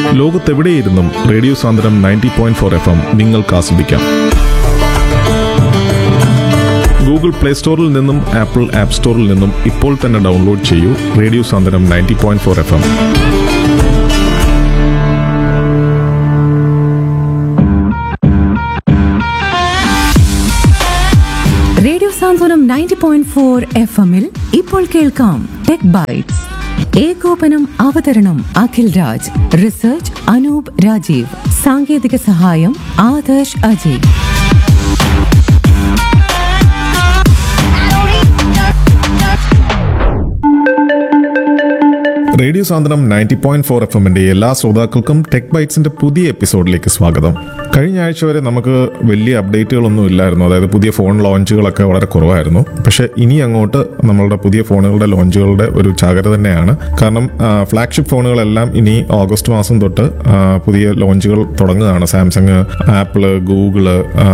ലോകത്തെവിടെയിരുന്നും radio Sandram ninety point four F M നിങ്ങൾക്ക് ആസ്വദിക്കാം Google play സ്റ്റോറിൽ നിന്നും ആപ്പിൾ ആപ്പ് സ്റ്റോറിൽ നിന്നും ഇപ്പോൾ തന്നെ ഡൗൺലോഡ് ചെയ്യൂ radio Sandram ninety point four F M radio Santhwanam ninety point four F എമ്മിൽ ഇപ്പോൾ കേൾക്കാം ടെക് ബൈറ്റ്സ് ഏകോപനം അവതരണം അഖിൽ രാജ് റിസർച്ച് അനൂപ് രാജീവ് സാങ്കേതിക സഹായം Adarsh Ajay radio Sandram ninety point four F എമ്മിന്റെ എല്ലാ ശ്രോതാക്കൾക്കും ടെക് ബൈറ്റ്സിന്റെ പുതിയ എപ്പിസോഡിലേക്ക് സ്വാഗതം കഴിഞ്ഞ ആഴ്ച വരെ നമുക്ക് വലിയ അപ്ഡേറ്റുകളൊന്നും ഇല്ലായിരുന്നു അതായത് പുതിയ ഫോൺ ലോഞ്ചുകളൊക്കെ വളരെ കുറവായിരുന്നു പക്ഷേ ഇനി അങ്ങോട്ട് നമ്മളുടെ പുതിയ ഫോണുകളുടെ ലോഞ്ചുകളുടെ ഒരു ചാകര തന്നെയാണ് കാരണം ഫ്ലാഗ്ഷിപ്പ് ഫോണുകളെല്ലാം ഇനി ഓഗസ്റ്റ് മാസം തൊട്ട് ആ, പുതിയ ലോഞ്ചുകൾ തുടങ്ങുകയാണ് Samsung Apple Google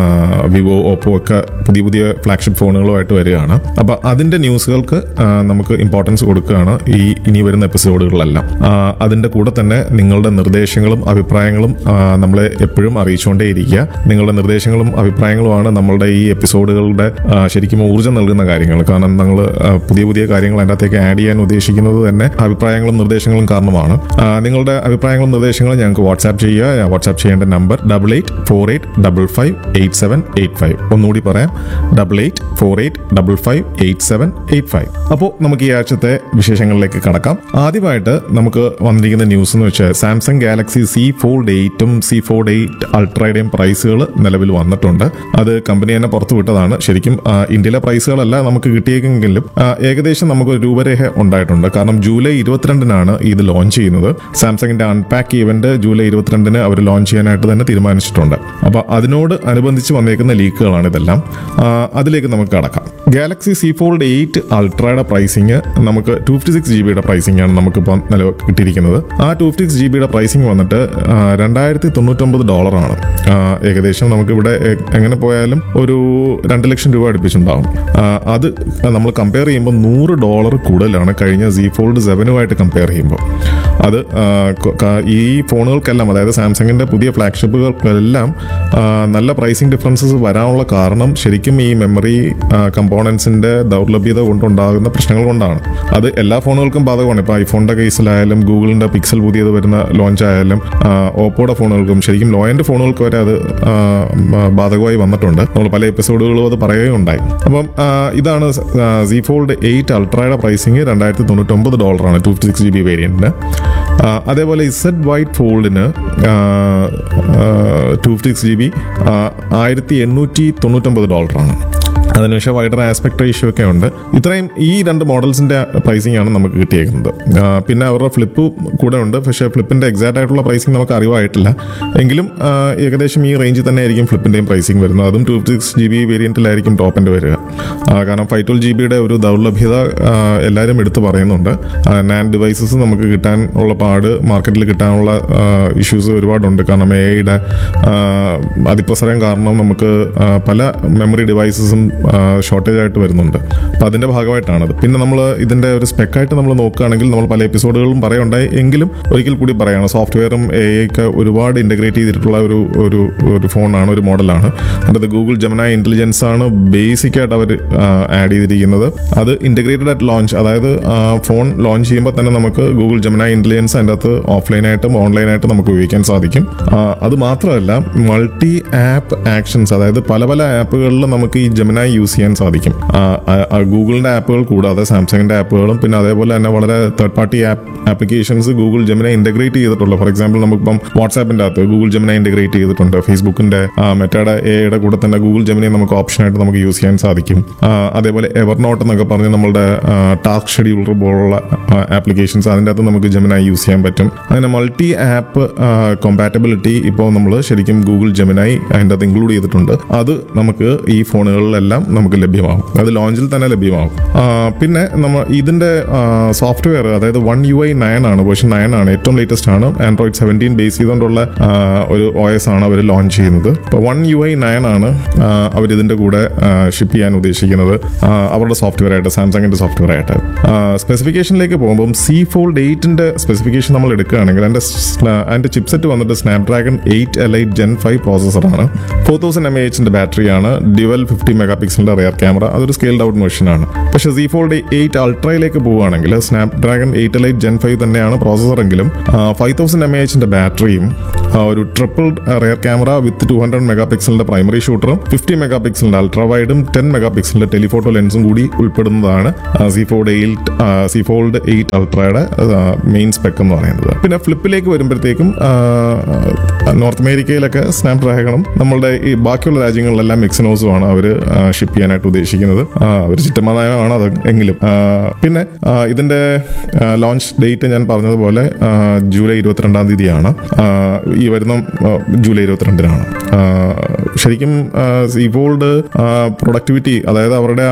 Vivo Oppo ഒക്കെ പുതിയ പുതിയ ഫ്ലാഗ്ഷിപ്പ് ഫോണുകളുമായിട്ട് വരികയാണ് അപ്പൊ അതിന്റെ ന്യൂസുകൾക്ക് ആ, നമുക്ക് ഇമ്പോർട്ടൻസ് കൊടുക്കുകയാണ് ഈ ഇനി വരുന്ന എപ്പിസോഡുകളിലെല്ലാം ആ, അതിന്റെ കൂടെ തന്നെ നിങ്ങളുടെ നിർദ്ദേശങ്ങളും അഭിപ്രായങ്ങളും ആ, നമ്മളെ എപ്പോഴും അറിയിച്ചുകൊണ്ടേയിരിക്കുക നിങ്ങളുടെ നിർദ്ദേശങ്ങളും അഭിപ്രായങ്ങളുമാണ് നമ്മളുടെ ഈ എപ്പിസോഡുകളുടെ ആ, ശരിക്കും ഊർജ്ജം നൽകുന്ന കാര്യങ്ങൾ കാരണം ഞങ്ങൾ പുതിയ പുതിയ കാര്യങ്ങൾ അതിൻ്റെ അകത്തേക്ക് ആഡ് ചെയ്യാൻ ഉദ്ദേശിക്കുന്നത് തന്നെ അഭിപ്രായങ്ങളും നിർദ്ദേശങ്ങളും കാരണമാണ് ആ, നിങ്ങളുടെ അഭിപ്രായങ്ങളും നിർദ്ദേശങ്ങളും ഞങ്ങൾക്ക് വാട്സാപ്പ് ചെയ്യുക വാട്സാപ്പ് ചെയ്യേണ്ട number double eight four eight double five eight seven eight five ഒന്നുകൂടി പറയാം double eight four eight double five eight seven eight five അപ്പോൾ നമുക്ക് ഈ ആഴ്ചത്തെ വിശേഷങ്ങളിലേക്ക് കടക്കാം ആദ്യമായിട്ട് നമുക്ക് വന്നിരിക്കുന്ന ന്യൂസ് എന്ന് വെച്ചാൽ സാംസങ് ഗാലക്സി സി ഫോൾഡ് എയ്റ്റും സി ഫോൾഡ് എയ്റ്റ് അൾട്രയുടെയും പ്രൈസുകൾ നിലവിൽ വന്നിട്ടുണ്ട് അത് കമ്പനി തന്നെ പുറത്തുവിട്ടതാണ് ശരിക്കും ആ, ഇന്ത്യയിലെ പ്രൈസുകളല്ല നമുക്ക് കിട്ടിയേക്കെങ്കിലും ആ, ഏകദേശം നമുക്ക് ഒരു രൂപരേഖ ഉണ്ടായിട്ടുണ്ട് കാരണം ജൂലൈ ഇരുപത്തിരണ്ടിനാണ് ഇത് ലോഞ്ച് ചെയ്യുന്നത് സാംസങ്ങിന്റെ അൺപാക്ക് ഇവന്റ് ജൂലൈ ഇരുപത്തിരണ്ടിന് അവർ ലോഞ്ച് ചെയ്യാനായിട്ട് തന്നെ തീരുമാനിച്ചിട്ടുണ്ട് അപ്പോൾ അതിനോട് അനുബന്ധിച്ച് വന്നേക്കുന്ന ലീക്കുകളാണ് ഇതെല്ലാം ആ, അതിലേക്ക് നമുക്ക് കടക്കാം ഗാലക്സി സി ഫോൾഡ് എയ്റ്റ് അൾട്രയുടെ പ്രൈസിങ് നമുക്ക് ടു ഫിഫ്റ്റി സിക്സ് ജി ബിയുടെ പ്രൈസിംഗ് ആണ് നമുക്കിപ്പോൾ നിലവിൽ കിട്ടിയിരിക്കുന്നത് ആ ടു ഫിഫ്റ്റി സിക്സ് ജി ബിയുടെ പ്രൈസിംഗ് വന്നിട്ട് ആ, രണ്ടായിരത്തി തൊണ്ണൂറ്റൊമ്പത് ഡോളറാണ് ആ, ഏകദേശം നമുക്കിവിടെ എ- എങ്ങനെ പോയാലും ഒരു രണ്ട് ലക്ഷം രൂപ അടുപ്പിച്ചുണ്ടാവും ആ, അത് നമ്മൾ കമ്പയർ ചെയ്യുമ്പോൾ നൂറ് ഡോളർ കൂടുതലാണ് കഴിഞ്ഞ സി ഫോൾഡ് സെവനുമായിട്ട് കമ്പയർ ചെയ്യുമ്പോൾ അത് ആ, കൊ- ക- ഈ ഫോണുകൾക്കെല്ലാം അതായത് സാംസങ്ങിന്റെ പുതിയ ഫ്ലാഗ്ഷിപ്പുകൾക്കെല്ലാം ആ, നല്ല പ്രൈസിംഗ് ഡിഫറൻസസ് വരാനുള്ള കാരണം ശരിക്കും ഈ മെമ്മറി കമ്പോണൻസിന്റെ ദൗർലഭ്യത കൊണ്ടുണ്ടാകുന്ന പ്രശ്നങ്ങൾ കൊണ്ടാണ് അത് എല്ലാ ഫോണുകൾക്കും ബാധകമാണ് ഇപ്പോൾ ഐഫോണിന്റെ കേസിലായാലും ഗൂഗിളിന്റെ പിക്സൽ പുതിയത് വരുന്ന ലോഞ്ച് ആയാലും ആ, ഓപ്പോയുടെ ഫോണുകൾക്കും ശരിക്കും ലോ എൻഡ് ഫോണുകൾക്ക് വരെ അത് ആ, ബ- ബാധകമായി വന്നിട്ടുണ്ട് നമ്മൾ പല എപ്പിസോഡുകളും അത് പറയുകയുണ്ടായി അപ്പം ആ, ഇതാണ് സി ഫോൾഡ് എയ്റ്റ് അൾട്രയുടെ പ്രൈസിങ് രണ്ടായിരത്തി തൊണ്ണൂറ്റൊമ്പത് ഡോളറാണ് two fifty six G B വേരിയന്റിന് അതേപോലെ ഇസഡ് വൈറ്റ് ഫോൾഡിന് two fifty six G B ആയിരത്തി എണ്ണൂറ്റി തൊണ്ണൂറ്റൊമ്പത് ഡോളറാണ് അതിനുശേഷം വൈഡർ ആസ്പെക്ട് റേഷ്യോ ഒക്കെ ഉണ്ട് ഇത്രയും ഈ രണ്ട് മോഡൽസിന്റെ പ്രൈസിംഗ് ആണ് നമുക്ക് കിട്ടിയേക്കുന്നത് ആ, പിന്നെ അവരുടെ ഫ്ലിപ്പ് കൂടെ ഉണ്ട് പക്ഷേ ഫ്ലിപ്പിന്റെ എക്സാക്ട് ആയിട്ടുള്ള പ്രൈസിംഗ് നമുക്ക് അറിവായിട്ടില്ല എങ്കിലും ആ, ഏകദേശം ഈ റേഞ്ചിൽ തന്നെ ആയിരിക്കും ഫ്ലിപ്പിന്റെയും പ്രൈസിംഗ് വരുന്നത് അതും ടു സിക്സ് ജി ബി വേരിയന്റിലായിരിക്കും ടോപ്പ് എൻ്റെ വരിക ആ, കാരണം ഫൈവ് ട്വൽവ് ജി ബിയുടെ ഒരു ദൗർലഭ്യത ആ, എല്ലാവരും എടുത്തു പറയുന്നുണ്ട് നാൻ ഡിവൈസസ് നമുക്ക് കിട്ടാൻ ഉള്ള പാട് മാർക്കറ്റിൽ കിട്ടാനുള്ള ഇഷ്യൂസ് ഒരുപാടുണ്ട് കാരണം എ ഐയുടെ അതിപ്രസരം കാരണം നമുക്ക് ആ, പല മെമ്മറി ഡിവൈസസും ഷോർട്ടേജ് ആയിട്ട് വരുന്നുണ്ട് അപ്പം അതിന്റെ ഭാഗമായിട്ടാണത് പിന്നെ നമ്മൾ ഇതിന്റെ ഒരു സ്പെക്കായിട്ട് നമ്മൾ നോക്കുകയാണെങ്കിൽ നമ്മൾ പല എപ്പിസോഡുകളും പറയുണ്ടായി എങ്കിലും ഒരിക്കൽ കൂടി പറയാണ് സോഫ്റ്റ്വെയറും എ ഒക്കെ ഒരുപാട് ഇന്റഗ്രേറ്റ് ചെയ്തിട്ടുള്ള ഒരു ഒരു ഒരു ഫോണാണ് ഒരു മോഡലാണ് അതിനകത്ത് ഗൂഗിൾ ജമനായ ഇന്റലിജൻസ് ആണ് ബേസിക് ആയിട്ട് അവർ ആഡ് ചെയ്തിരിക്കുന്നത് അത് ഇന്റഗ്രേറ്റഡ് ആയിട്ട് ലോഞ്ച് അതായത് ഫോൺ ലോഞ്ച് ചെയ്യുമ്പോൾ തന്നെ നമുക്ക് ഗൂഗിൾ ജമനായ ഇന്റലിജൻസ് അതിൻ്റെ അകത്ത് ഓഫ്ലൈനായിട്ടും ഓൺലൈനായിട്ടും നമുക്ക് ഉപയോഗിക്കാൻ സാധിക്കും ആ, അത് മാത്രമല്ല മൾട്ടി ആപ്പ് ആക്ഷൻസ് അതായത് പല പല ആപ്പുകളിൽ നമുക്ക് ഈ ജമനായി യൂസ് ചെയ്യാൻ സാധിക്കും ആ, ആ, ആ, ഗൂഗിളിന്റെ ആപ്പുകൾ കൂടാതെ സാംസങ്ങിന്റെ ആപ്പുകളും പിന്നെ അതേപോലെ തന്നെ വളരെ third party app applications Google Gemini integrate ചെയ്തിട്ടുള്ള ഫോർ എക്സാമ്പിൾ നമുക്കിപ്പം വാട്സാപ്പിന്റെ അകത്ത് ഗൂഗിൾ ജമിന ഇന്റഗ്രേറ്റ് ചെയ്തിട്ടുണ്ട് ഫേസ്ബുക്കിന്റെ മെറ്റയുടെ എയുടെ കൂടെ തന്നെ ഗൂഗിൾ ജമിനെ നമുക്ക് ഓപ്ഷനായിട്ട് നമുക്ക് യൂസ് ചെയ്യാൻ സാധിക്കും ആ, അതേപോലെ എവർനോട്ട് എന്നൊക്കെ പറഞ്ഞ് നമ്മളുടെ ടാസ്ക് ഷെഡ്യൂളർ പോലുള്ള ആപ്ലിക്കേഷൻസ് അതിൻ്റെ അകത്ത് നമുക്ക് ജമിനായി യൂസ് ചെയ്യാൻ പറ്റും അങ്ങനെ മൾട്ടി ആപ്പ് കോമ്പാറ്റബിലിറ്റി ഇപ്പോൾ നമ്മൾ ശരിക്കും ഗൂഗിൾ ജമിനായി അതിൻ്റെ അകത്ത് ഇൻക്ലൂഡ് ചെയ്തിട്ടുണ്ട് അത് നമുക്ക് ഈ ഫോണുകളിലെല്ലാം നമുക്ക് ലഭ്യമാകും അത് ലോഞ്ചിൽ തന്നെ ലഭ്യമാകും ആ, പിന്നെ നമ്മൾ ഇതിന്റെ സോഫ്റ്റ്വെയർ അതായത് വൺ യു ഐ നയൻ ആണ് വേർഷൻ നയൻ ആണ് ഏറ്റവും ലേറ്റസ്റ്റ് ആണ് ആൻഡ്രോയിഡ് സെവൻറ്റീൻ ബേസ് ചെയ്തുകൊണ്ടുള്ള ആ, ഒരു ഒ എസ് ആണ് അവർ ലോഞ്ച് ചെയ്യുന്നത് ഇപ്പോൾ വൺ യു ഐ നയൻ ആണ് അവർ ഇതിന്റെ കൂടെ ഷിപ്പ് ചെയ്യാൻ ഉദ്ദേശിക്കുന്നത് ആ, അവരുടെ സോഫ്റ്റ്വെയർ ആയിട്ട് സാംസങ്ങിന്റെ സോഫ്റ്റ്വെയർ ആയിട്ട് സ്പെസിഫിക്കേഷനിലേക്ക് പോകുമ്പോൾ സി ഫോൾഡ് എയ്റ്റിന്റെ സ്പെസിഫിക്കേഷൻ നമ്മൾ എടുക്കുകയാണെങ്കിൽ അതിന്റെ സ്ന- അതിന്റെ ചിപ്സെറ്റ് വന്നിട്ട് Snapdragon eight elite gen five പ്രോസസ്സറാണ് ഫോർ തൗസൻഡ് എം എച്ചിന്റെ ബാറ്ററിയാണ് ഡ്യുവൽ ഫിഫ്റ്റി മെഗാ പിക്സലിന്റെ റിയർ ക്യാമറ അതൊരു സ്കെയിൽഡ് ഔട്ട് മെഷീനാണ് പക്ഷേ സി ഫോൾഡ് എയ്റ്റ് അൾട്രയിലേക്ക് പോവുകയാണെങ്കിൽ Snapdragon eight elite gen five തന്നെയാണ് പ്രോസസ്സർ എങ്കിലും ഫൈവ് തൗസൻഡ് എം എച്ചിന്റെ ബാറ്ററിയും ആ, ഒരു triple rear camera with two hundred mega പിക്സലിന്റെ പ്രൈമറി ഷൂട്ടറും ഫിഫ്റ്റി മെഗാ പിക്സലിന്റെ അൾട്രാ വൈഡും ടെൻ മെഗാ പിക്സലിന്റെ ടെലിഫോട്ടോ ലെൻസും കൂടി ഉൾപ്പെടുന്നതാണ് C Fold eight Z Fold eight അൾട്രയുടെ മെയിൻ സ്പെക്ക് എന്ന് പറയുന്നത് പിന്നെ ഫ്ലിപ്പിലേക്ക് വരുമ്പോഴത്തേക്കും ആ, നോർത്ത് അമേരിക്കയിലൊക്കെ സ്നാപ് ഡ്രാഗണും നമ്മളുടെ ഈ ബാക്കിയുള്ള രാജ്യങ്ങളിലെല്ലാം എക്സിനോസും ആണ് അവർ ഷിപ്പ് ചെയ്യാനായിട്ട് ഉദ്ദേശിക്കുന്നത് അവർ ചിറ്റമാനയമാണ് അത് എങ്കിലും ആ, പിന്നെ ആ, ഇതിന്റെ ലോഞ്ച് ഡേറ്റ് ഞാൻ പറഞ്ഞതുപോലെ ആ, ജൂലൈ ഇരുപത്തിരണ്ടാം തീയതിയാണ് ആ, ഈ വരുന്ന ആ, ജൂലൈ ഇരുപത്തിരണ്ടിനാണ് ആ, ശരിക്കും സീഫോൾഡ് പ്രൊഡക്ടിവിറ്റി അതായത് അവരുടെ